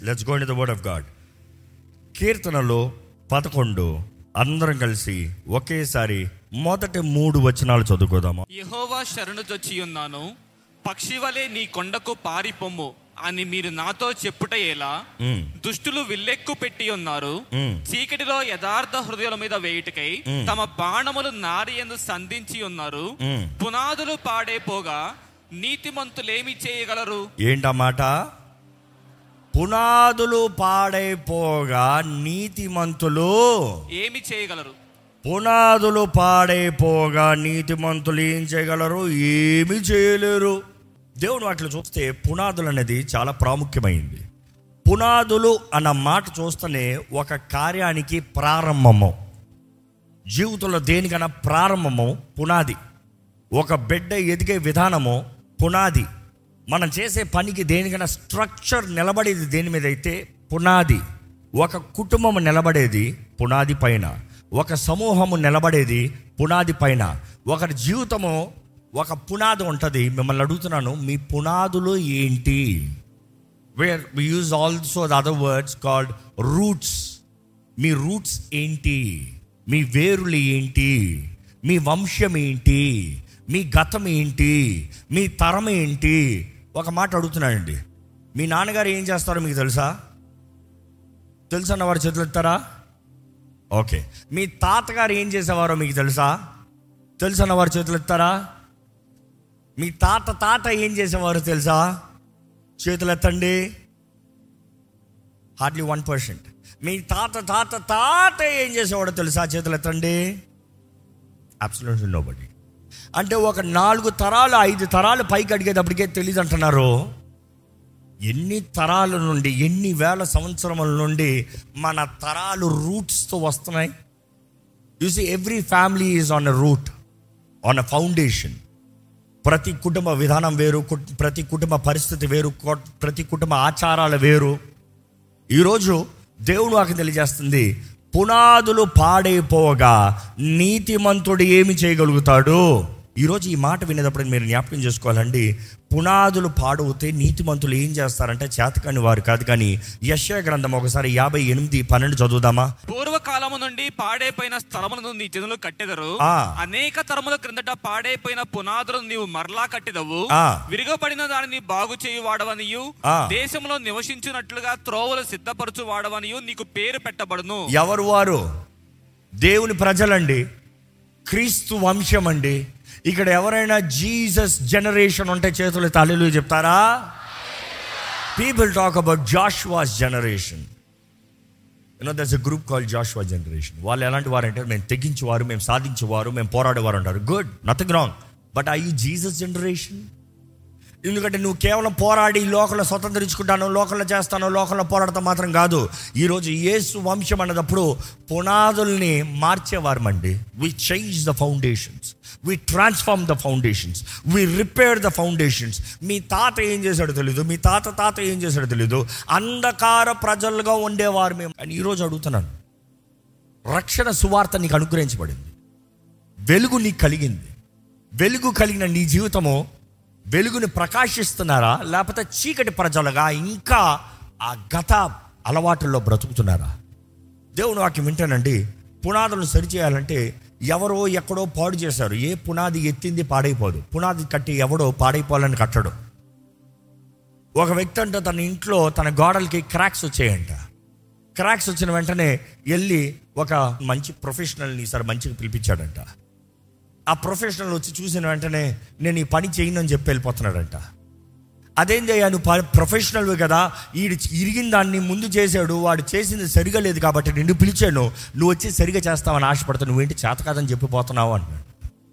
Let's go in the word of God కీర్తనలో పదకొండు అందరం కలిసి ఒకేసారి మొదటి మూడు వచనాలు చదువుకోదామా యెహోవా శరణు చొచ్చి ఉన్నాను పక్షి వలె నీ కొండకు పారిపొమ్ము అని మీరు నాతో చెప్పుట ఎలా మ్మ్. దుష్టులు విల్లెక్కు పెట్టి ఉన్నారు మ్మ్. చీకటిలో యథార్థ హృదయాల మీద వేయుటకై తమ బాణములు నారి ఎందు సంధించి ఉన్నారు మ్మ్. పునాదులు పాడే పోగా నీతిమంతులేమి చేయగలరు ఏంటన్నమాట పునాదులు పాడైపోగా నీతిమంతులు ఏమి చేయగలరు పునాదులు పాడైపోగా నీతిమంతులు ఏం చేయగలరు ఏమి చేయలేరు దేవుడు వాటిలో చూస్తే పునాదులు అనేది చాలా ప్రాముఖ్యమైంది పునాదులు అన్న మాట చూస్తేనే ఒక కార్యానికి ప్రారంభము జీవితంలో దేనికైనా ప్రారంభము పునాది ఒక బిడ్డ ఎదిగే విధానము పునాది మనం చేసే పనికి దేనికైనా స్ట్రక్చర్ నిలబడేది దేని మీద అయితే పునాది ఒక కుటుంబం నిలబడేది పునాది పైన ఒక సమూహము నిలబడేది పునాది పైన ఒకరి జీవితము ఒక పునాది ఉంటుంది మిమ్మల్ని అడుగుతున్నాను మీ పునాదులు ఏంటి where we use also the other words called roots మీ రూట్స్ ఏంటి మీ వేరులు ఏంటి మీ వంశం ఏంటి మీ గతం ఏంటి మీ తరం ఏంటి ఒక మాట అడుగుతున్నానండి మీ నాన్నగారు ఏం చేస్తారో మీకు తెలుసా తెలుసా అన్న వారు చేతులు ఎత్తారా ఓకే మీ తాతగారు ఏం చేసేవారో మీకు తెలుసా తెలుసా అన్న వారు చేతులు ఎత్తారా మీ తాత తాత ఏం చేసేవారో తెలుసా చేతులు ఎత్తండి హార్డ్లీ వన్ పర్సెంట్ మీ తాత తాత తాత ఏం చేసేవాడో తెలుసా చేతులు ఎత్తండి అబ్సల్యూట్లీ నోబడి అంటే ఒక నాలుగు తరాలు ఐదు తరాలు పైకి అడిగేటప్పటికే తెలియదు అంటున్నారు ఎన్ని తరాల నుండి ఎన్ని వేల సంవత్సరముల నుండి మన తరాలు రూట్స్తో వస్తున్నాయి see every family is on a root on a foundation ప్రతి కుటుంబ విధానం వేరు కు- ప్రతి కుటుంబ పరిస్థితి వేరు కొ- ప్రతి కుటుంబ ఆచారాలు వేరు ఈరోజు దేవుడు నాకు తెలియజేస్తుంది పునాదులు పాడైపోగా నీతిమంతుడు ఏమి చేయగలుగుతాడు ఈరోజు ఈ మాట వినేటప్పుడు మీరు జ్ఞాపకం చేసుకోవాలండి పునాదులు పాడవుతే నీతిమంతులు ఏం చేస్తారంటే చేతకాని వారు కాదు కానీ యశ్య గ్రంథం ఒకసారి యాభై ఎనిమిది పన్నెండు చదువుదామా పూర్వకాలము నుండి పాడైపోయిన స్థలములను నీ జనులు కట్టెదరు ఆ. అనేక తరముల క్రిందట పాడైపోయిన పునాదులను నీవు మరలా కట్టెదవు ఆ. విరిగపడిన దానిని బాగు చేయు వాడవనియు ఆ. దేశంలో నివసించినట్లుగా త్రోవలు సిద్ధపరచు వాడవనియు నీకు పేరు పెట్టబడును ఎవరు వారు దేవుని ప్రజలండి క్రీస్తు వంశం అండి ఇక్కడ ఎవరైనా జీసస్ జనరేషన్ ఉంటే చేతులు తల్లిలు చెప్తారా people talk about Joshua's generation you know thus a group call Joshua generation వాళ్ళు ఎలాంటి వారు అంటే మేము తెగించేవారు మేము సాధించేవారు మేము పోరాడేవారు అంటారు good nothing wrong but I you Jesus generation ఎందుకంటే నువ్వు కేవలం పోరాడి ఈ లోకంలో స్వతంత్రించుకుంటాను లోకంలో చేస్తాను లోకంలో పోరాడతాం మాత్రం కాదు ఈరోజు యేసు వంశం అన్నదప్పుడు పునాదుల్ని మార్చేవారమండి we change the foundations we transform the foundations we repair the foundations మీ తాత ఏం చేశాడో తెలీదు మీ తాత తాత ఏం చేశాడో తెలీదు అంధకార ప్రజలుగా ఉండేవారు మేము అని ఈరోజు అడుగుతున్నాను రక్షణ సువార్త నీకు అనుగ్రహించబడింది వెలుగు నీకు కలిగింది వెలుగు కలిగిన నీ జీవితము వెలుగుని ప్రకాశిస్తున్నారా లేకపోతే చీకటి ప్రజలుగా ఇంకా ఆ గత అలవాటుల్లో బ్రతుకుతున్నారా దేవుని వాక్యం వింటానండి పునాదులను సరిచేయాలంటే ఎవరో ఎక్కడో పాడు చేశారు ఏ పునాది ఎత్తింది పాడైపోదు పునాది కట్టి ఎవడో పాడైపోవాలని కట్టడు ఒక వ్యక్తి అంటే తన ఇంట్లో తన గోడలకి క్రాక్స్ వచ్చాయంట క్రాక్స్ వచ్చిన వెంటనే వెళ్ళి ఒక మంచి ప్రొఫెషనల్ని సార్ మంచిగా పిలిపించాడంట ఆ ప్రొఫెషనల్ వచ్చి చూసిన వెంటనే నేను ఈ పని చేయను అని చెప్పి వెళ్ళిపోతున్నాడంట అదేం చేయ నువ్వు ప- ప్రొఫెషనల్ కదా ఈడు ఇరిగిన దాన్ని ముందు చేశాడు వాడు చేసింది సరిగా లేదు కాబట్టి నిన్ను పిలిచాను నువ్వు వచ్చి సరిగా చేస్తావని ఆశపడతావు నువ్వేంటి చేత కాదని చెప్పిపోతున్నావు అన్నాడు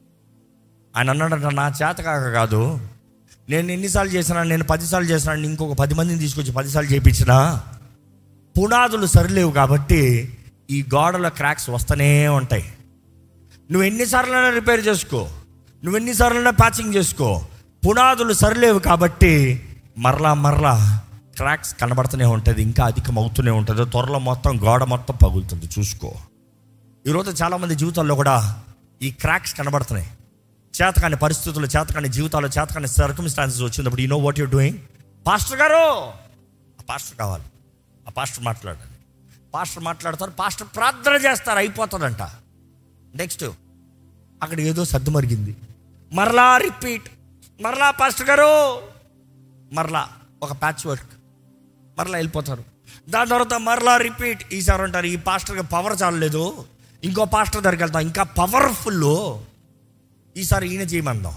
ఆయన అన్నాడంట నా చేత కాక కాదు నేను ఎన్నిసార్లు చేసినా నేను పదిసార్లు చేసినా ఇంకొక పది మందిని తీసుకొచ్చి పదిసార్లు చేయించిన పునాదులు సరిలేవు కాబట్టి ఈ గోడల క్రాక్స్ వస్తూనే ఉంటాయి నువ్వు ఎన్నిసార్లైనా రిపేర్ చేసుకో నువ్వు ఎన్నిసార్లైనా ప్యాచింగ్ చేసుకో పునాదులు సరిలేవు కాబట్టి మరలా మరలా క్రాక్స్ కనబడుతూనే ఉంటుంది ఇంకా అధికం అవుతూనే ఉంటుంది త్వరలో మొత్తం గోడ మొత్తం పగులుతుంది చూసుకో ఈరోజు చాలామంది జీవితాల్లో కూడా ఈ క్రాక్స్ కనబడుతున్నాయి చేతకాని పరిస్థితులు చేతకాని జీవితాలు చేతకాని సర్కమ్స్టాన్సెస్ వచ్చినప్పుడు you know what you're doing pastor గారు ఆ పాస్టర్ కావాలి ఆ పాస్టర్ మాట్లాడాలి పాస్టర్ మాట్లాడతారు పాస్టర్ ప్రార్థన చేస్తారు అయిపోతుందంట నెక్స్ట్ అక్కడ ఏదో సర్దు మరిగింది మరలా రిపీట్ మరలా పాస్టర్ గారు మరలా ఒక ప్యాచ్ వర్క్ మరలా వెళ్ళిపోతారు దాని తర్వాత మరలా రిపీట్ ఈసారి అంటారు ఈ పాస్టర్కి పవర్ చాలలేదు ఇంకో పాస్టర్ దగ్గరికి వెళ్తాం ఇంకా పవర్ఫుల్ ఈసారి ఈయన చేయమందాం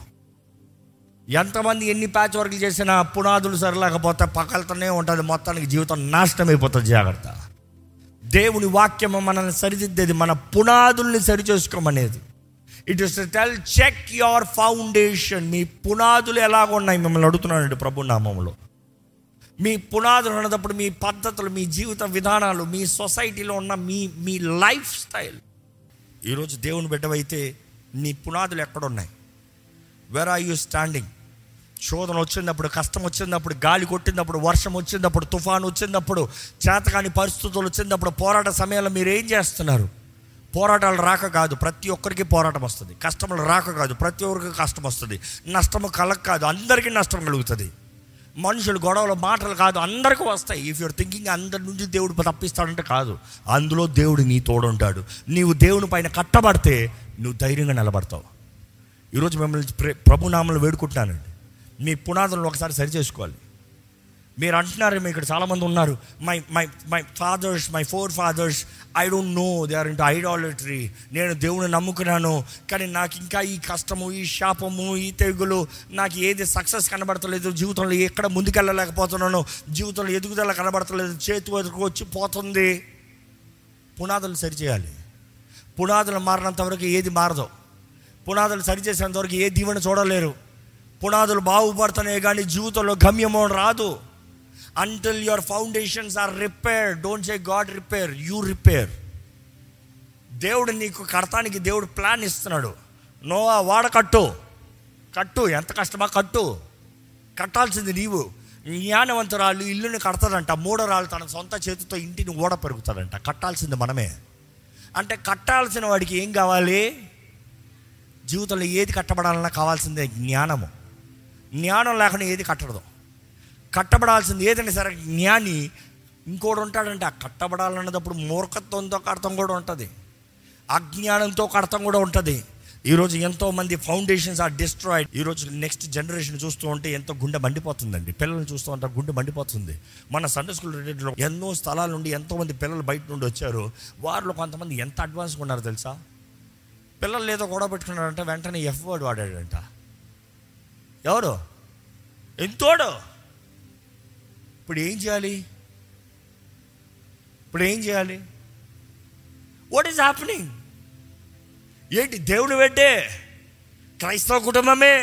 ఎంతమంది ఎన్ని ప్యాచ్ వర్క్లు చేసినా పునాదులు సరిలేకపోతే పక్కలతోనే ఉంటుంది మొత్తానికి జీవితం నాశనం అయిపోతుంది జాగ్రత్త దేవుని వాక్యము మనల్ని సరిదిద్దేది మన పునాదుల్ని సరి చేసుకోమనేది it is tell check your foundation మీ పునాదులు ఎలాగ ఉన్నాయి మిమ్మల్ని అడుగుతున్నానండి ప్రభు నామంలో మీ పునాదులు ఉన్నప్పుడు మీ పద్ధతులు మీ జీవిత విధానాలు మీ సొసైటీలో ఉన్న మీ మీ లైఫ్ స్టైల్ ఈరోజు దేవుని బిడ్డవైతే నీ పునాదులు ఎక్కడున్నాయి వెర్ ఆర్ యూ స్టాండింగ్ శోధన వచ్చినప్పుడు కష్టం వచ్చినప్పుడు గాలి కొట్టినప్పుడు వర్షం వచ్చినప్పుడు తుఫాను వచ్చినప్పుడు చేతకాని పరిస్థితులు వచ్చినప్పుడు పోరాట సమయంలో మీరు ఏం చేస్తున్నారు పోరాటాలు రాక కాదు ప్రతి ఒక్కరికి పోరాటం వస్తుంది కష్టములు రాక కాదు ప్రతి ఒక్కరికి కష్టం వస్తుంది నష్టము కలగ కాదు అందరికీ నష్టం కలుగుతుంది మనుషులు గొడవలు మాటలు కాదు అందరికీ వస్తాయి ఇఫ్ యూర్ థింకింగ్ అందరి నుంచి దేవుడు తప్పిస్తాడంటే కాదు అందులో దేవుడు నీ తోడుంటాడు నీవు దేవుని పైన కట్టబడితే నువ్వు ధైర్యంగా నిలబడతావు ఈరోజు మిమ్మల్ని ప్రే- ప్రభునామంలో వేడుకుంటున్నానండి మీ పునాదులను ఒకసారి సరి చేసుకోవాలి మీరు అంటున్నారు మీ ఇక్కడ చాలామంది ఉన్నారు my my my fathers my forefathers I don't know they are into idolatry నేను దేవుని నమ్ముకున్నాను కానీ నాకు ఇంకా ఈ కష్టము ఈ శాపము ఈ తెగులు నాకు ఏది సక్సెస్ కనబడతలేదు జీవితంలో ఎక్కడ ముందుకెళ్ళలేకపోతున్నాను జీవితంలో ఎదుగుదల కనబడతలేదు చేతి వరకు వచ్చి పోతుంది పునాదులు సరిచేయాలి పునాదులు మారినంత వరకు ఏది మారదు పునాదులు సరిచేసేంత వరకు ఏ దీవెన చూడలేరు పునాదులు బాగుపడుతున్నాయి కానీ జీవితంలో గమ్యమో రాదు until your foundations are repair don't say God repair you repair దేవుడు నీకు కడతానికి దేవుడు ప్లాన్ ఇస్తున్నాడు నోవా వాడ కట్టు కట్టు ఎంత కష్టమా కట్టు కట్టాల్సింది నీవు జ్ఞానవంతురాలు ఇల్లుని కడతాడంట మూడో రాళ్ళు తన సొంత చేతితో ఇంటిని ఓడ పెరుగుతాడంట కట్టాల్సింది మనమే అంటే కట్టాల్సిన వాడికి ఏం కావాలి జీవితంలో ఏది కట్టబడాలన్నా కావాల్సిందే జ్ఞానము జ్ఞానం లేకుండా ఏది కట్టడదు కట్టబడాల్సింది ఏదైనా సరే జ్ఞాని ఇంకోటి ఉంటాడంటే ఆ కట్టబడాలన్నప్పుడు మూర్ఖత్వంతో కడతం కూడా ఉంటుంది అజ్ఞానంతో కడతం కూడా ఉంటుంది ఈరోజు ఎంతో మంది ఫౌండేషన్స్ ఆర్ డిస్ట్రాయిడ్ ఈరోజు నెక్స్ట్ జనరేషన్ చూస్తూ ఉంటే ఎంతో గుండె మండిపోతుందండి పిల్లల్ని చూస్తూ ఉంటే గుండె మండిపోతుంది మన సండే స్కూల్ రిలేటెడ్లో ఎన్నో స్థలాల నుండి ఎంతో మంది పిల్లలు బయట నుండి వచ్చారు వారిలో కొంతమంది ఎంత అడ్వాన్స్గా ఉన్నారు తెలుసా పిల్లలు ఏదో గొడవ పెట్టుకున్నారంటే వెంటనే ఎఫ్ వర్డ్ వాడాడంట ఎవరు ఎంతోడు ఇప్పుడు ఏం చేయాలి ఇప్పుడు ఏం చేయాలి వాట్ ఈస్ హ్యాపెనింగ్ ఏంటి దేవుని పెట్టే క్రైస్తవ కుటుంబమే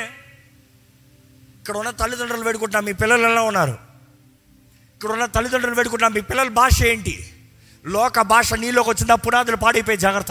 ఇక్కడ ఉన్న తల్లిదండ్రులు పెట్టుకుంటున్నా మీ పిల్లలు ఎలా ఉన్నారు ఇక్కడ ఉన్న తల్లిదండ్రులు పెట్టుకుంటున్నా మీ పిల్లల భాష ఏంటి లోక భాష నీలోకి వచ్చిందా పునాదులు పాడైపోయి జాగ్రత్త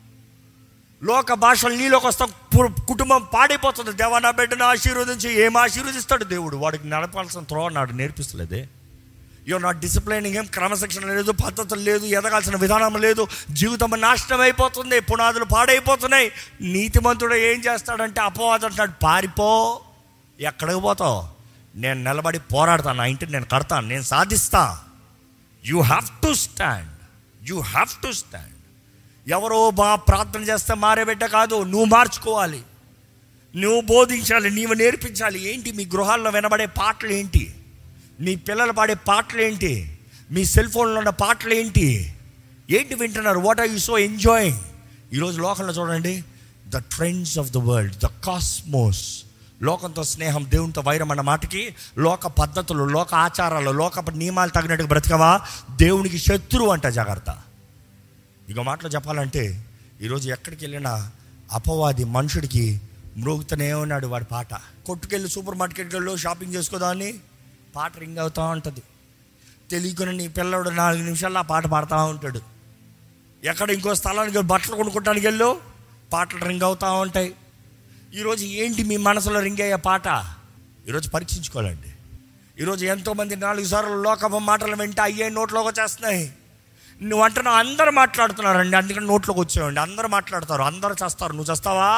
లోక భాషలు నీలోకి వస్తా పు- కుటుంబం పాడైపోతుంది దేవా నా బిడ్డను ఆశీర్వదించి ఏం ఆశీర్వదిస్తాడు దేవుడు వాడికి నడపాల్సిన త్రో నాడు నేర్పిస్తలేదే యువర్ నాట్ డిసిప్లైనింగ్ ఏం క్రమశిక్షణ లేదు పద్ధతులు లేదు ఎదగాల్సిన విధానం లేదు జీవితం నాశనం అయిపోతుంది పునాదులు పాడైపోతున్నాయి నీతిమంతుడు ఏం చేస్తాడంటే అపవాదం అంటున్నాడు పారిపో ఎక్కడికి పోతావు నేను నిలబడి పోరాడతాను నా ఇంటిని నేను కడతాను నేను సాధిస్తా you have to stand you have to stand ఎవరో బా ప్రార్థన చేస్తే మారే బిడ్డ కాదు నువ్వు మార్చుకోవాలి నువ్వు బోధించాలి నీవు నేర్పించాలి ఏంటి మీ గృహాల్లో వినబడే పాటలు ఏంటి మీ పిల్లలు పాడే పాటలు ఏంటి మీ సెల్ ఫోన్లో ఉన్న పాటలు ఏంటి ఏంటి వింటున్నారు what are you so enjoying ఈరోజు లోకంలో చూడండి the trends of the world the cosmos లోకంతో స్నేహం దేవునితో వైరం అన్న మాటకి లోక పద్ధతులు లోక ఆచారాలు లోక నియమాలు తగినట్టుగా బ్రతకవా దేవునికి శత్రువు అంట జాగ్రత్త ఇంకో మాటలో చెప్పాలంటే ఈరోజు ఎక్కడికి వెళ్ళినా అపవాది మనుషుడికి మ్రోగుతూనే ఉన్నాడు వాడి పాట కొట్టుకెళ్ళి సూపర్ మార్కెట్లలో షాపింగ్ చేసుకోదాన్ని పాట రింగ్ అవుతూ ఉంటుంది తెలియకుని నీ పిల్లడు నాలుగు నిమిషాల్లో ఆ పాట పాడుతూ ఉంటాడు ఎక్కడ ఇంకో స్థలానికి బట్టలు కొనుక్కోవడానికి వెళ్ళు పాటలు రింగ్ అవుతూ ఉంటాయి ఈరోజు ఏంటి మీ మనసులో రింగ్ అయ్యే పాట ఈరోజు పరీక్షించుకోవాలండి ఈరోజు ఎంతోమంది నాలుగు సార్లు లోకపు మాటలు వెంట అయ్యే నోట్లోకి వచ్చేస్తున్నాయి నువ్వు అంటున్నావు అందరు మాట్లాడుతున్నారండి అందుకని నోట్లోకి వచ్చావండి అందరు మాట్లాడతారు అందరు చేస్తారు నువ్వు చేస్తావా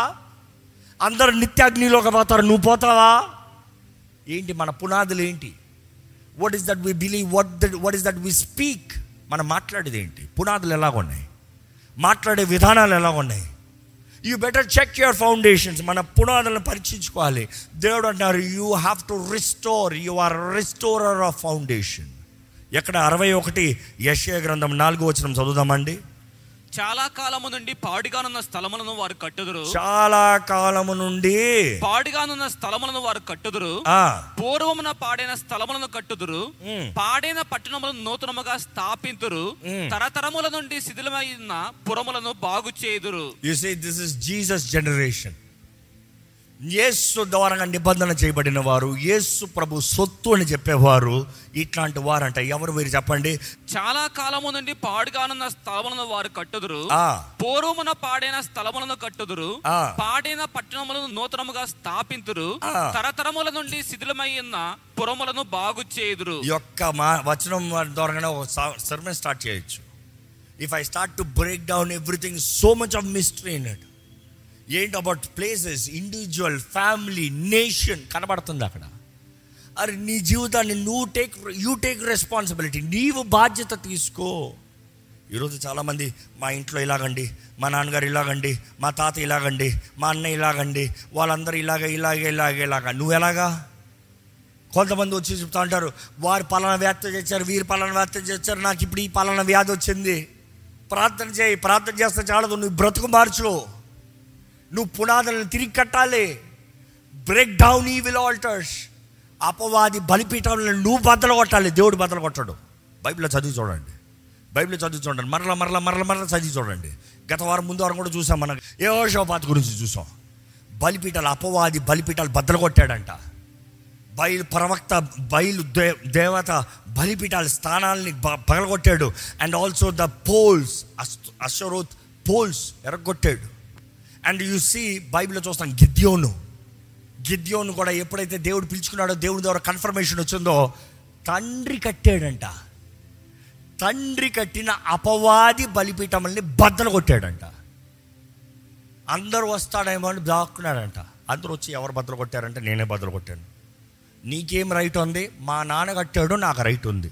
అందరు నిత్యాగ్నిలోకి పోతారు నువ్వు పోతావా ఏంటి మన పునాదులు ఏంటి what is that we believe what that what is that we speak మనం మాట్లాడేది ఏంటి పునాదులు ఎలాగ ఉన్నాయి మాట్లాడే విధానాలు ఎలాగ ఉన్నాయి you better check your foundations మన పునాదులను పరీక్షించుకోవాలి దేవుడు అంటారు you have to restore you are restorer of foundation ఎక్కడ అరవై ఒకటి యశ్య గ్రంథం నాలుగో వచనం చదువుదామండి చాలా కాలము నుండి పాడుగానున్న స్థలములను వారు కట్టుదురు చాలా కాలము నుండి పాడుగానున్న స్థలములను వారు కట్టుదురు ఆ, పూర్వమున పాడైన స్థలములను కట్టుదురు మ్. పాడైన పట్టణములను నూతనముగా స్థాపింతురు మ్. తరతరముల నుండి శిథిలమైన పురములను బాగు చేయుదురు you say this is Jesus generation యేసు ద్వారా నిబంధన చేయబడిన వారు యేసు ప్రభు సొత్తు అని చెప్పేవారు ఇట్లాంటి వారంట ఎవరు వీరు చెప్పండి చాలా కాలము నుండి పాడుగానున్న స్థలములను వారు కట్టుదురు ఆ పూర్వమున పాడైన స్థలములను కట్టుదురు ఆ. పాడైన పట్టణములను నూతనముగా స్థాపింతురు ఆ. తరతరముల నుండి శిథిలమైన పురములను బాగు చేయుదురు ఈ యొక్క మా వచనం ద్వారా ఒక సర్మన్ స్టార్ట్ చేయొచ్చు if I start to break down everything so much of mystery in it ఏంటి about places individual family nation కనబడుతుంది అక్కడ అరే నీ జీవితాన్ని నువ్వు టేక్ యూ టేక్ రెస్పాన్సిబిలిటీ నీవు బాధ్యత తీసుకో ఈరోజు చాలామంది మా ఇంట్లో ఇలాగండి మా నాన్నగారు ఇలాగండి మా తాత ఇలాగండి మా అన్న ఇలాగండి వాళ్ళందరూ ఇలాగ ఇలాగే ఇలాగే ఇలాగా నువ్వు ఎలాగా కొంతమంది వచ్చి చెప్తా ఉంటారు వారు పలానా వ్యాధి చేశారు వీరు పలానా వ్యాధి చేశారు నాకు ఇప్పుడు ఈ పలానా వ్యాధి వచ్చింది ప్రార్థన చేయి ప్రార్థన చేస్తే చాలదు నువ్వు బ్రతుకు మార్చు నువ్వు పునాదులను తిరిగి కట్టాలి break down evil altars అపవాది బలిపీఠంలో నువ్వు బద్దలు కొట్టాలి దేవుడు బద్దలు కొట్టాడు బైబిల్లో చదివి చూడండి బైబిల్లో చదివి చూడండి మరల మరల మరల మరల చదివి చూడండి గత వారం ముందు వారం కూడా చూసాం మనం ఏ షోపాత్ గురించి చూసాం బలిపీఠాలు అపవాది బలిపీఠాలు బద్దలు కొట్టాడంట బయలు ప్రవక్త బయలు దే దేవత బలిపీఠాల స్థానాల్ని బ- పగలగొట్టాడు and also the poles Ashtoreth poles ఎరగొట్టాడు అండ్ యు సీ బైబిల్లో చూస్తాం గిద్యోను గిద్యోను కూడా ఎప్పుడైతే దేవుడు పిలుచుకున్నాడో దేవుడి ద్వారా కన్ఫర్మేషన్ వచ్చిందో తండ్రి కట్టాడంట తండ్రి కట్టిన అపవాది బలిపీఠముల్ని బద్దలు కొట్టాడంట అందరూ వస్తాడేమో అని దాక్కున్నాడంట అందరూ వచ్చి ఎవరు బద్దలు కొట్టారంటే నేనే బద్దలు కొట్టాను నీకేం రైట్ ఉంది మా నాన్న కట్టాడు నాకు రైట్ ఉంది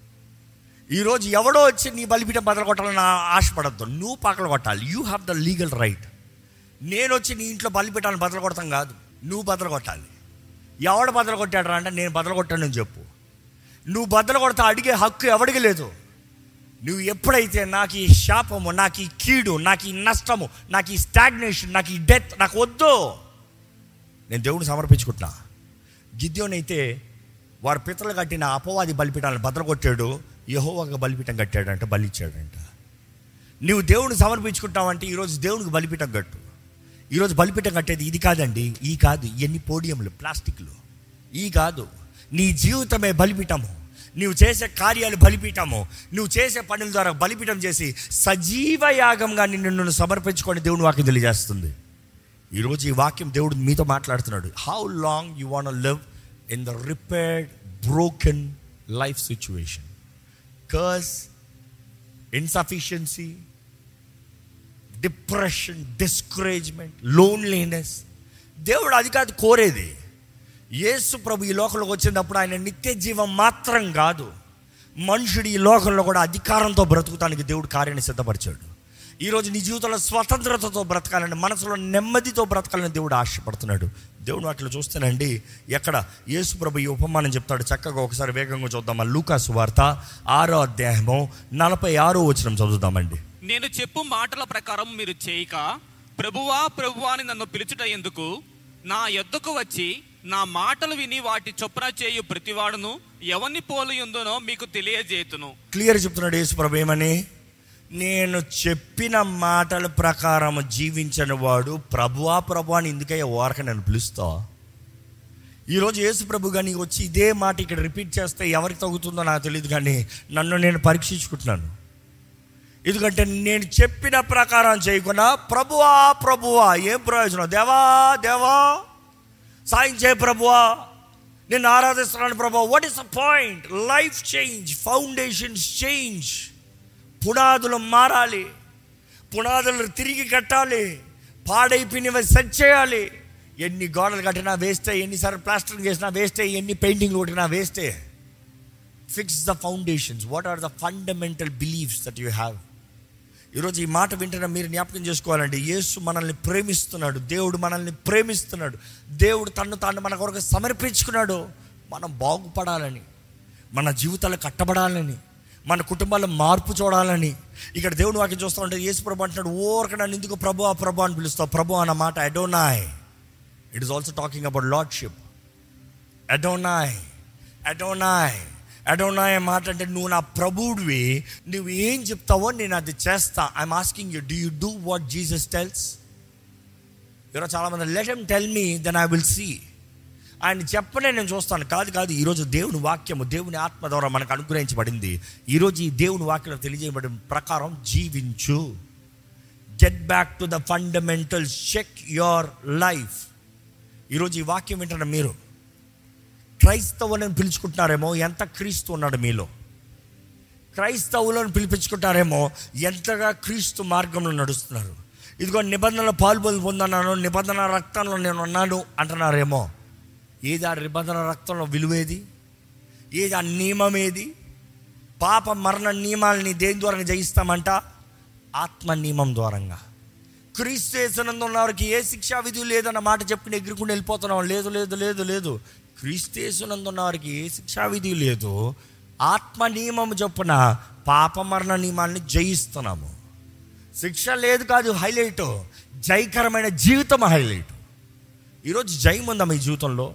ఈరోజు ఎవడో వచ్చి నీ బలిపీఠం బద్దలు కొట్టాలని నా ఆశపడద్దు నువ్వు పక్కన కొట్టాలి you have the legal right నేను వచ్చి నీ ఇంట్లో బలిపీఠాలను బద్దలు కొడతాం కాదు నువ్వు బద్దలు కొట్టాలి ఎవడు బద్దలు కొట్టాడు అంటే నేను బద్దలు కొట్టానని చెప్పు నువ్వు బద్దలు కొడతా అడిగే హక్కు ఎవడికి లేదు నువ్వు ఎప్పుడైతే నాకు ఈ శాపము నాకు ఈ కీడు నాకు ఈ నష్టము నాకు ఈ స్టాగ్నేషన్ నాకు ఈ డెత్ నాకు వద్దు నేను దేవుడిని సమర్పించుకుంటున్నా గిద్యోన్ అయితే వారి పితలు కట్టిన అపవాది బలిపీఠాలను బద్దలు కొట్టాడు యహోవాగా బలిపీఠం కట్టాడంట బలి ఇచ్చాడంట నువ్వు దేవుడిని సమర్పించుకుంటావంటే ఈరోజు దేవునికి బలిపీఠం కట్టు ఈరోజు బలిపీఠం కట్టేది ఇది కాదండి ఈ కాదు ఇవన్నీ పోడియంలు ప్లాస్టిక్లు ఈ కాదు నీ జీవితమే బలిపీఠము నువ్వు చేసే కార్యాలు బలిపీఠము నువ్వు చేసే పనుల ద్వారా బలిపీఠం చేసి సజీవ యాగంగా నిన్ను నువ్వు సమర్పించుకొని దేవుని వాక్యం తెలియజేస్తుంది ఈరోజు ఈ వాక్యం దేవుడు మీతో మాట్లాడుతున్నాడు how long you want live in the repaired broken life situation curse insufficiency depression discouragement loneliness దేవుడు అది కాదు కోరేది యేసు ప్రభు ఈ లోకంలోకి వచ్చినప్పుడు ఆయన నిత్య జీవం మాత్రం కాదు మనుషుడు ఈ లోకంలో కూడా అధికారంతో బ్రతుకుతానికి దేవుడు కార్యాన్ని సిద్ధపరిచాడు ఈరోజు నీ జీవితంలో స్వతంత్రతతో బ్రతకాలని మనసులో నెమ్మదితో బ్రతకాలని దేవుడు ఆశపడుతున్నాడు దేవుడు వాటిలో చూస్తేనండి ఎక్కడ యేసు ప్రభు ఈ ఉపమానం చెప్తాడు చక్కగా ఒకసారి వేగంగా చూద్దామా లూకాసు వార్త ఆరో అధ్యాయము నలభై ఆరో వచనం చదువుదామండి నేను చెప్పు మాటల ప్రకారం మీరు చేయక ప్రభువా ప్రభువా అని నన్ను పిలుచుట ఎందుకు నా యొద్దకు వచ్చి నా మాటలు విని వాటి చొప్పున చేయు ప్రతివాడును ఎవరిని పోలియుందునో మీకు తెలియజేతును క్లియర్ చెప్తున్నాడు యేసు ప్రభు ఏమని నేను చెప్పిన మాటల ప్రకారం జీవించని వాడు ప్రభువా ప్రభు అని ఎందుకయ్యా ఓరక నేను పిలుస్తా ఈరోజు యేసు ప్రభు కానీ వచ్చి ఇదే మాట ఇక్కడ రిపీట్ చేస్తే ఎవరికి తగ్గుతుందో నాకు తెలియదు కానీ నన్ను నేను పరీక్షించుకుంటున్నాను ఎందుకంటే నేను చెప్పిన ప్రకారం చేయకుండా ప్రభువా ప్రభువా ఏం ప్రయోజనం దేవా దేవా సాయం చేయ ప్రభువా నేను ఆరాధిస్తున్నాను ప్రభు what is the point life change foundations change పునాదులు మారాలి పునాదులు తిరిగి కట్టాలి పాడైపోయినవి సెట్ చేయాలి ఎన్ని గోడలు కట్టినా వేస్తే ఎన్నిసార్లు ప్లాస్టరింగ్ చేసినా వేస్తే ఎన్ని పెయింటింగ్ కొట్టినా వేస్తే fix the foundations what are the fundamental beliefs that you have ఈరోజు ఈ మాట వింటున్న మీరు జ్ఞాపకం చేసుకోవాలండి యేసు మనల్ని ప్రేమిస్తున్నాడు దేవుడు మనల్ని ప్రేమిస్తున్నాడు దేవుడు తను తాను మన కొరకు సమర్పించుకున్నాడు మనం బాగుపడాలని మన జీవితాలు కట్టబడాలని మన కుటుంబాల్లో మార్పు చూడాలని ఇక్కడ దేవుడు వాక్యం చూస్తూ ఉంటే యేసు ప్రభు అంటున్నాడు ఓరక నన్ను ఎందుకు ప్రభు ఆ ప్రభు అని పిలుస్తావు ప్రభు అన్న మాట Adonai it is also talking about lordship Adonai Adonai Adonai మాట అంటే నువ్వు నా ప్రభుడివి నువ్వు ఏం చెప్తావో నేను అది చేస్తా I'm asking you do you do what Jesus tells ఈరోజు చాలామంది let M tell me then I will see ఆయన చెప్పనే నేను చూస్తాను కాదు కాదు ఈరోజు దేవుని వాక్యము దేవుని ఆత్మ ద్వారా మనకు అనుగ్రహించబడింది ఈరోజు ఈ దేవుని వాక్యం తెలియజేయబడిన ప్రకారం జీవించు get back to the fundamentals check your life ఈరోజు ఈ వాక్యం వింటున్న మీరు క్రైస్తవులను పిలుచుకుంటున్నారేమో ఎంత క్రీస్తు ఉన్నాడు మీలో క్రైస్తవులను పిలిపించుకుంటారేమో ఎంతగా క్రీస్తు మార్గంలో నడుస్తున్నారు ఇదిగో నిబంధనల పాల్పొంది పొందన్నాను నిబంధన రక్తంలో నేను ఉన్నాను అంటున్నారేమో ఏది ఆ నిబంధన రక్తంలో విలువేది ఏది ఆ నియమం ఏది పాప మరణ నియమాలని దేని ద్వారా జయిస్తామంట ఆత్మ నియమం ద్వారంగా క్రీస్తు యేసునందు ఉన్న వారికి ఏ శిక్షా విధి లేదన్న మాట చెప్పుకుని ఎగురుకుని వెళ్ళిపోతున్నాం లేదు లేదు లేదు లేదు క్రీస్తు యేసునందు ఉన్న వారికి ఏ శిక్షా విధి లేదు ఆత్మ నియమం చొప్పున పాప మరణ నియమాన్ని జయిస్తున్నాము శిక్ష లేదు కాదు హైలైట్ జయకరమైన జీవితం హైలైట్ ఈరోజు జయం ఉందా మీ జీవితంలో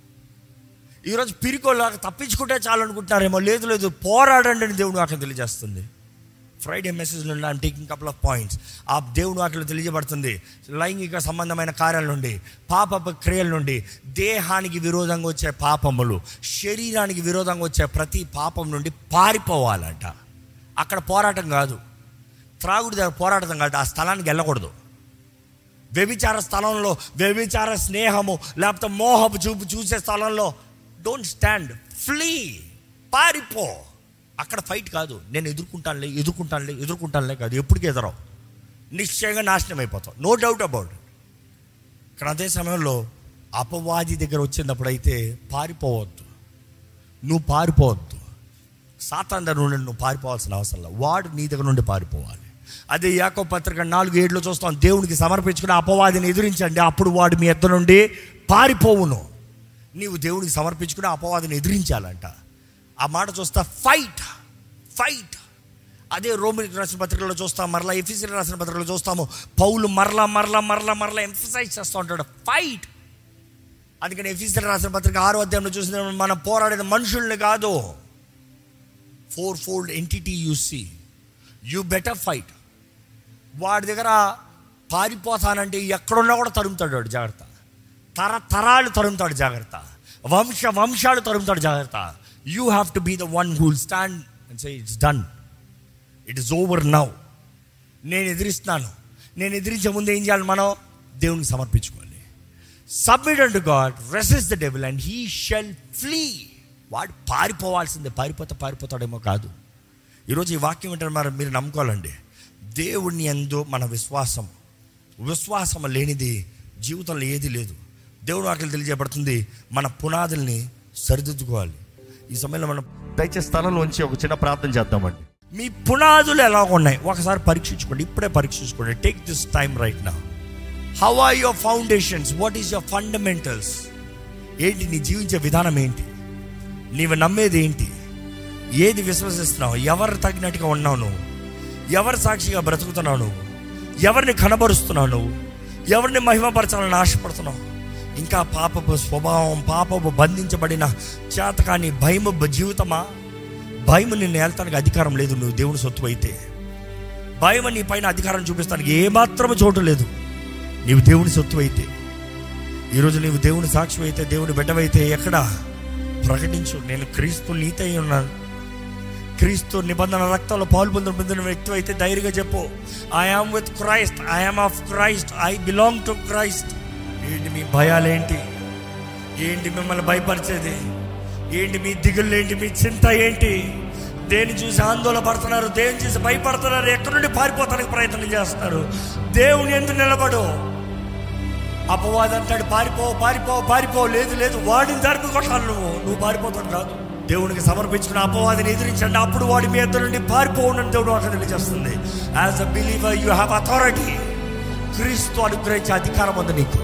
ఈరోజు పిరికోలాగా తప్పించుకుంటే చాలు అనుకుంటున్నారేమో లేదు లేదు పోరాడండి అని దేవుడు నాకు తెలియజేస్తుంది ఫ్రైడే మెసేజ్ నుండి I'm taking couple of points ఆ దేవుడు వాటిలో తెలియజేయబడుతుంది లైంగిక సంబంధమైన కార్యాల నుండి పాప క్రియల నుండి దేహానికి విరోధంగా వచ్చే పాపములు శరీరానికి విరోధంగా వచ్చే ప్రతి పాపం నుండి పారిపోవాలంట అక్కడ పోరాటం కాదు త్రాగుడి దగ్గర పోరాటం కాదు ఆ స్థలానికి వెళ్ళకూడదు వ్యభిచార స్థలంలో వ్యభిచార స్నేహము లేకపోతే మోహపు చూపు చూసే స్థలంలో డోంట్ స్టాండ్ ఫ్లీ పారిపో అక్కడ ఫైట్ కాదు నేను ఎదుర్కొంటానులే ఎదుర్కొంటానులే ఎదుర్కొంటానులే కాదు ఎప్పటికీ ఎదరవు నిశ్చయంగా నాశనం అయిపోతావు నో డౌట్ అబౌట్ ఇట్ ఇక్కడ అదే సమయంలో అపవాది దగ్గర వచ్చినప్పుడు అయితే పారిపోవద్దు నువ్వు పారిపోవద్దు సాతాన్ దగ్గర నుండి నువ్వు పారిపోవాల్సిన అవసరం లేదు వాడు నీ దగ్గర నుండి పారిపోవాలి అదే యాకో పత్రిక నాలుగు ఏడులో చూస్తాం దేవునికి సమర్పించుకుని అపవాదిని ఎదిరించండి అప్పుడు వాడు మీ ఎద్ద నుండి పారిపోవును నీవు దేవునికి సమర్పించుకుని అపవాదిని ఎదిరించాలంట ఆ మాట చూస్తా ఫైట్ ఫైట్ అదే రోమిలికి రాసిన పత్రికలో చూస్తాం మరలా ఎఫీసీ రాసిన పత్రికలో చూస్తాము పౌలు మరలా మరలా మరలా మరలా ఎంఫసైజ్ చేస్తూ ఉంటాడు ఫైట్ అందుకని ఎఫీసీ రాసిన పత్రిక ఆరో అధ్యాయంలో చూసిన మనం పోరాడేది మనుషుల్ని కాదు fourfold entity you see you better fight వాడి దగ్గర పారిపోతానంటే ఎక్కడున్నా కూడా తరుముతాడు వాడు జాగ్రత్త తరతరాలు తరుముతాడు జాగ్రత్త వంశ వంశాలు తరుముతాడు జాగ్రత్త you have to be the one who'll stand and say it's done it is over now నేను ఎదిరిస్తున్నాను నేను ఎదిరించే ముందు ఏం చేయాలి మనం దేవునికి సమర్పించుకోవాలి submit and God resist the devil and he shall flee వాడు పారిపోవాల్సిందే పారిపోతే పారిపోతాడేమో కాదు ఈరోజు ఈ వాక్యం వింటారు మరి మీరు నమ్ముకోవాలండి దేవుడిని ఎందు మన విశ్వాసం విశ్వాసం లేనిది జీవితంలో ఏది లేదు దేవుడు వాక్యం తెలియజేయబడుతుంది మన పునాదుల్ని సరిదిద్దుకోవాలి ఈ సమయంలో మనం దయచేసి స్థలంలోంచి ఒక చిన్న ప్రార్థన చేద్దామండి మీ పునాదులు ఎలా ఉన్నాయి ఒకసారి పరీక్షించుకోండి ఇప్పుడే పరీక్షించుకోండి టేక్ దిస్ టైం రైట్ నా how are your foundations what is your fundamentals ఏంటి నీ జీవించే విధానం ఏంటి నీవు నమ్మేది ఏంటి ఏది విశ్వసిస్తున్నావు ఎవరు తగినట్టుగా ఉన్నావు నువ్వు ఎవరు సాక్షిగా బ్రతుకుతున్నావు నువ్వు ఎవరిని కనబరుస్తున్నావు నువ్వు ఎవరిని మహిమపరచాలని ఆశపడుతున్నావు ఇంకా పాపపు స్వభావం పాపపు బంధించబడిన చేతకాని భయము జీవితమా భయం నిన్ను వెళ్తానికి అధికారం లేదు నువ్వు దేవుని సొత్తు అయితే భయం నీ పైన అధికారం చూపిస్తానికి ఏమాత్రం చోటు లేదు నీవు దేవుని సొత్తు అయితే ఈరోజు నీవు దేవుని సాక్షి అయితే దేవుని బిడ్డవైతే ఎక్కడ ప్రకటించు నేను క్రీస్తు నీతై ఉన్నాను క్రీస్తు నిబంధన రక్తంలో పాల్పొందిన పొందిన వ్యక్తి అయితే ధైర్యంగా చెప్పు I am with Christ I am of Christ I belong to Christ ఏంటి మీ భయాలేంటి ఏంటి మిమ్మల్ని భయపరిచేది ఏంటి మీ దిగుళ్ళు ఏంటి మీ చింత ఏంటి దేని చూసి ఆందోళన పడుతున్నారు దేని చూసి భయపడుతున్నారు ఎక్కడి నుండి పారిపోతానికి ప్రయత్నం చేస్తున్నారు దేవుని ఎందుకు నిలబడు అపవాదం అంటాడు పారిపో పారిపో పారిపో లేదు లేదు వాడిని తరిమి కొట్టాలి నువ్వు నువ్వు పారిపోతాడు కాదు దేవునికి సమర్పించుకున్న అపవాదిని ఎదిరించండి అప్పుడు వాడి మీ ఇద్దరు నుండి పారిపోవడం దేవుడు అక్కడ తెలియజేస్తుంది as a believer you have authority క్రీస్తు అనుగ్రహించే అధికారం ఉంది నీకు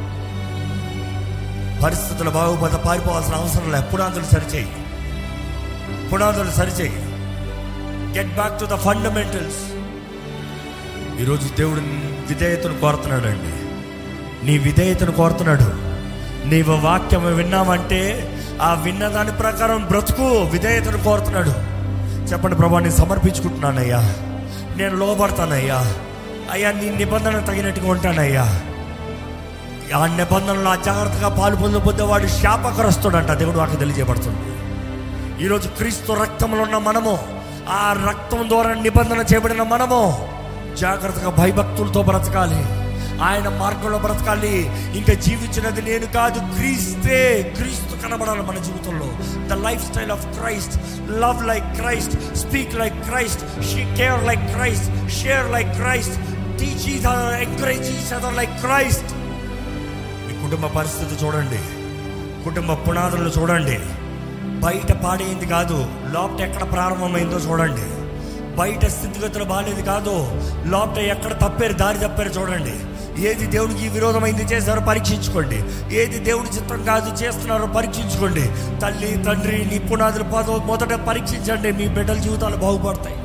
పరిస్థితులు బాగుపడ పారిపోవాల్సిన అవసరం లేదు పునాదులు సరిచేయి పునాదులు సరిచేయి get back to the fundamentals ఈరోజు దేవుడు విధేయతను కోరుతున్నాడు అండి నీ విధేయతను కోరుతున్నాడు నీవు వాక్యం విన్నామంటే ఆ విన్న దాని ప్రకారం బ్రతుకు విధేయతను కోరుతున్నాడు చెప్పండి ప్రభా నేను సమర్పించుకుంటున్నానయ్యా నేను లోబడతానయ్యా అయ్యా నీ నిబంధన తగినట్టుగా ఉంటానయ్యా ఆ నిబంధనలు అజాగ్రత్తగా పాలు పొందబోతే వాడు శాపగ్రస్తుడంట దేవుడు వాకి తెలియజేయబడుతుంది ఈరోజు క్రీస్తు రక్తంలో ఉన్న మనము ఆ రక్తం ద్వారా నిబంధన చేయబడిన మనము జాగ్రత్తగా భయభక్తులతో బ్రతకాలి ఆయన మార్గంలో బ్రతకాలి ఇంకా జీవించినది నేను కాదు క్రీస్తే క్రీస్తు కనబడాలి మన జీవితంలో the life style of Christ love like Christ speak like Christ care like Christ share like Christ teach each other encourage each other like Christ మీ కుటుంబ పరిస్థితి చూడండి కుటుంబ పునాదులు చూడండి బయట పాడైంది కాదు లోపట ఎక్కడ ప్రారంభమైందో చూడండి బయట స్థితిగతులు బాగాలేదు కాదు లోపట ఎక్కడ తప్పారు దారి తప్పారు చూడండి ఏది దేవుడికి విరోధమైంది చేశారో పరీక్షించుకోండి ఏది దేవుడి చిత్తం కాదు చేస్తున్నారో పరీక్షించుకోండి తల్లి తండ్రి నీ పునాదులు పదో మొదట పరీక్షించండి మీ బిడ్డల జీవితాలు బాగుపడతాయి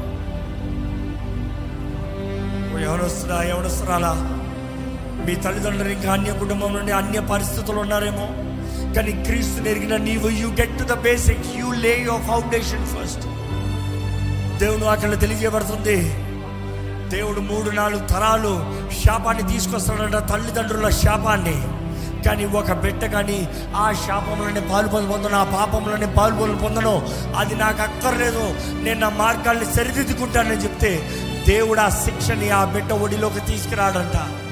ఎవరొస్తున్నా ఎవరొస్తున్నారా మీ తల్లిదండ్రులు ఇంకా అన్య కుటుంబం నుండి అన్య పరిస్థితులు ఉన్నారేమో కానీ క్రీస్తు ఎరిగిన నీవు you get to the basic you lay your foundation first దేవుడు అక్కడ తెలియజేయబడుతుంది దేవుడు మూడు నాలుగు తరాలు శాపాన్ని తీసుకొస్తాడంట తల్లిదండ్రుల శాపాన్ని కానీ ఒక బిడ్డ కానీ ఆ శాపంలోనే పాలు పొందను ఆ పాపంలోనే పాలు పొందను అది నాకు అక్కర్లేదు నేను నా మార్గాల్ని సరిదిద్దుకుంటానని చెప్తే దేవుడు ఆ శిక్షని ఆ బిడ్డ ఒడిలోకి తీసుకురాడంట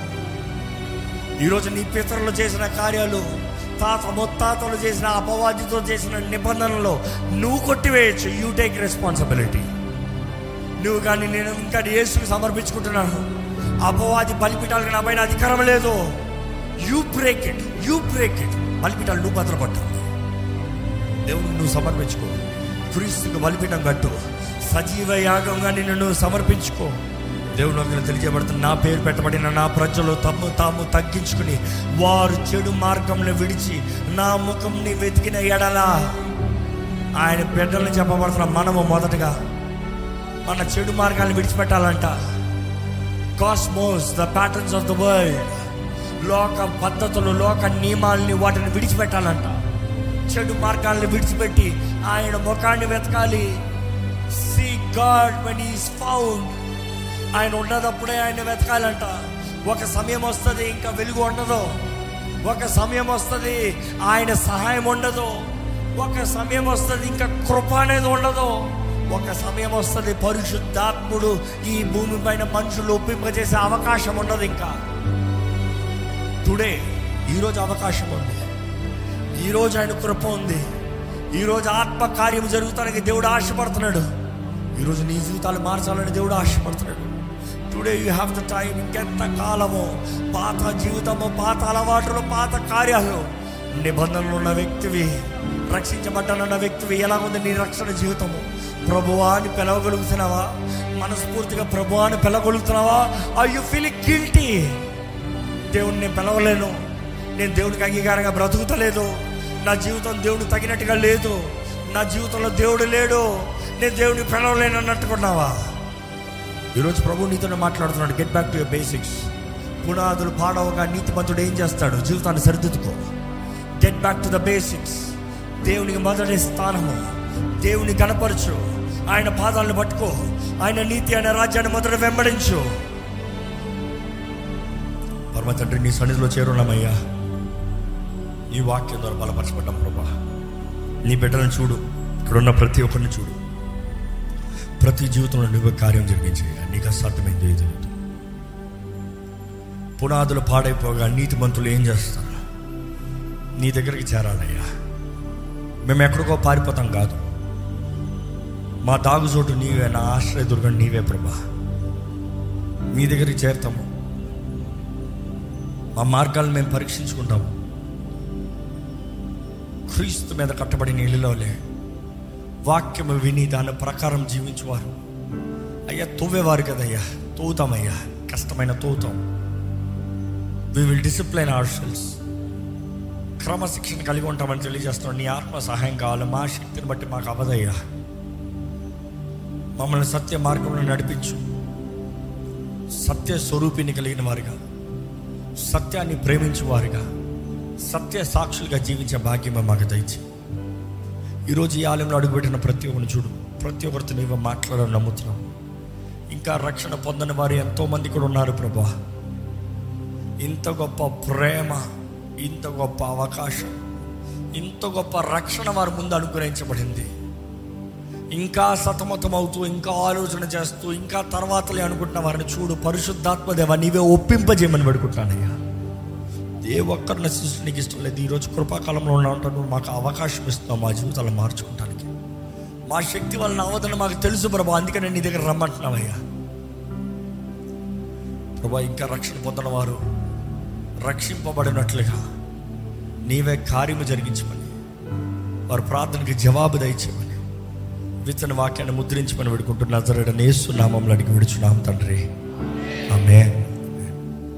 ఈరోజు నీ పితరులు చేసిన కార్యాలు తాత ముత్తాతలు చేసిన అపవాదితో చేసిన నిబంధనలు నువ్వు కొట్టివేయచ్చు యూ టేక్ రెస్పాన్సిబిలిటీ నువ్వు కానీ నేను ఇంకా యేసుకు సమర్పించుకుంటున్నాను అపవాది బలిపీఠాలకు నా పైన అధికారం లేదు you break it you break it బలిపీఠాలు నువ్వు భద్రపట్టాలి దేవుడు నువ్వు సమర్పించుకో క్రీస్తుకు బలిపీఠం కట్టు సజీవ యాగంగా నిన్ను నువ్వు సమర్పించుకో దేవుడు అక్కడ తెలియజేయబడుతున్న నా పేరు పెట్టబడిన నా ప్రజలు తమ్ము తాము తగ్గించుకుని వారు చెడు మార్గంలో విడిచి నా ముఖంని వెతికిన ఎడలా ఆయన బిడ్డల్ని చెప్పబడుతున్న మనము మొదటగా మన చెడు మార్గాన్ని విడిచిపెట్టాలంట cosmos the patterns of the world లోక పద్ధతులు లోక నియమాలని వాటిని విడిచిపెట్టాలంట చెడు మార్గాలను విడిచిపెట్టి ఆయన ముఖాన్ని వెతకాలి see God when is found ఆయన ఉన్నదప్పుడే ఆయన వెతకాలంట ఒక సమయం వస్తుంది ఇంకా వెలుగు ఉండదు ఒక సమయం వస్తుంది ఆయన సహాయం ఉండదు ఒక సమయం వస్తుంది ఇంకా కృప అనేది ఉండదు ఒక సమయం వస్తుంది పరిశుద్ధాత్ముడు ఈ భూమి పైన మనుషులు ఒప్పింపజేసే అవకాశం ఉండదు ఇంకా టుడే ఈరోజు అవకాశం ఉంది ఈరోజు ఆయన కృప ఉంది ఈరోజు ఆత్మ కార్యం జరుగుతానికి దేవుడు ఆశపడుతున్నాడు ఈరోజు నీ జీవితాలు మార్చాలని దేవుడు ఆశపడుతున్నాడు today you have the time ఇంకెంత కాలము పాత జీవితము పాత అలవాటులు పాత కార్యాలు నిబంధనలు ఉన్న వ్యక్తివి రక్షించబడ్డానన్న వ్యక్తివి ఎలా ఉంది నీ రక్షణ జీవితము ప్రభువా అని పిలవగలుగుతున్నావా మనస్ఫూర్తిగా ప్రభువా అని పిలవగలుగుతున్నావా ఐ యు ఫీల్ గిల్టీ దేవుడిని నేను పిలవలేను నేను దేవుడికి అంగీకారంగా బ్రతుకుతలేదు నా జీవితం దేవుడు తగినట్టుగా లేదు నా జీవితంలో దేవుడు లేడు నేను దేవుడిని పిలవలేను అన్నట్టుకున్నావా ఈరోజు ప్రభు నీతో మాట్లాడుతున్నాడు get back to your basics పునాదులు పాడవగా నీతిమంతుడు ఏం చేస్తాడు జీవితాన్ని సరిదిద్దుకో get back to the basics దేవునికి మొదటి స్థానము దేవుని గణపరచు ఆయన పాదాలను పట్టుకో ఆయన నీతి ఆయన రాజ్యాన్ని మొదట వెంబడించు పరమ తండ్రి నీ సన్నిధిలో చేరున్నామయ్యా ఈ వాక్యం ద్వారా బలపరచబడ్డాం ప్రభా నీ బిడ్డలను చూడు ఇక్కడున్న ప్రతి ఒక్కరిని చూడు ప్రతి జీవితంలో నువ్వు కార్యం జరిగించేయ నీకు అసాధ్యమైంది ఏది లేదు పునాదులు పాడైపోగా నీతిమంతులు ఏం చేస్తారు నీ దగ్గరికి చేరాలయ్యా మేము ఎక్కడికో పారిపోతాం కాదు మా దాగుచోటు నీవే నా ఆశ్రయ దుర్గం నీవే ప్రభా మీ దగ్గరికి చేరుతాము మా మార్గాలను మేము పరీక్షించుకుంటాము క్రీస్తు మీద కట్టబడిన ఇల్లులోలే వాక్యము విని దాని ప్రకారం జీవించువారు అయ్యా తవ్వేవారు కదయ్యా తోవుతామయ్యా కష్టమైన తోవుతాం we will discipline ourselves క్రమశిక్షణ కలిగి ఉంటామని తెలియజేస్తున్నాం నీ ఆత్మ సహాయం కావాలి మా శక్తిని బట్టి మాకు అవదయ్యా మమ్మల్ని సత్య మార్గంలో నడిపించు సత్య స్వరూపిని కలిగిన వారుగా సత్యాన్ని ప్రేమించు వారుగా సత్య సాక్షులుగా జీవించే భాగ్యమే మాకు దయచి ఈరోజు ఈ ఆలయంలో అడుగుపెట్టిన ప్రతి ఒక్కరిని చూడు ప్రతి ఒక్కరితో నీవు మాట్లాడడం నమ్ముతున్నాం ఇంకా రక్షణ పొందని వారు ఎంతోమంది కూడా ఉన్నారు ప్రభా ఇంత గొప్ప ప్రేమ ఇంత గొప్ప అవకాశం ఇంత గొప్ప రక్షణ వారి ముందు అనుగ్రహించబడింది ఇంకా సతమతం అవుతూ ఇంకా ఆలోచన చేస్తూ ఇంకా తర్వాతలే అనుకుంటున్న వారిని చూడు పరిశుద్ధాత్మ దేవ నీవే ఒప్పింపజేయమని పెడుకుంటానయ్యా ఏ ఒక్కరిని సృష్టి నీకు ఇష్టం లేదు ఈరోజు కృపాకాలంలో ఉన్నా ఉంటా నువ్వు మాకు అవకాశం ఇస్తున్నావు మా జీవితాలను మార్చుకోవటానికి మా శక్తి వలన అవదని మాకు తెలుసు ప్రభా అందుకని నీ దగ్గర రమ్మంటున్నావయ్యా ప్రభా ఇంకా రక్షణ పొందిన వారు రక్షింపబడినట్లుగా నీవే కార్యము జరిగించమని వారి ప్రార్థనకి జవాబు దయచేయమని విత్తన వాక్యాన్ని ముద్రించమని పెడుకుంటున్న నజరడ నేస్తున్నామంలో అడిగి విడుచున్నాం తండ్రి ఆమె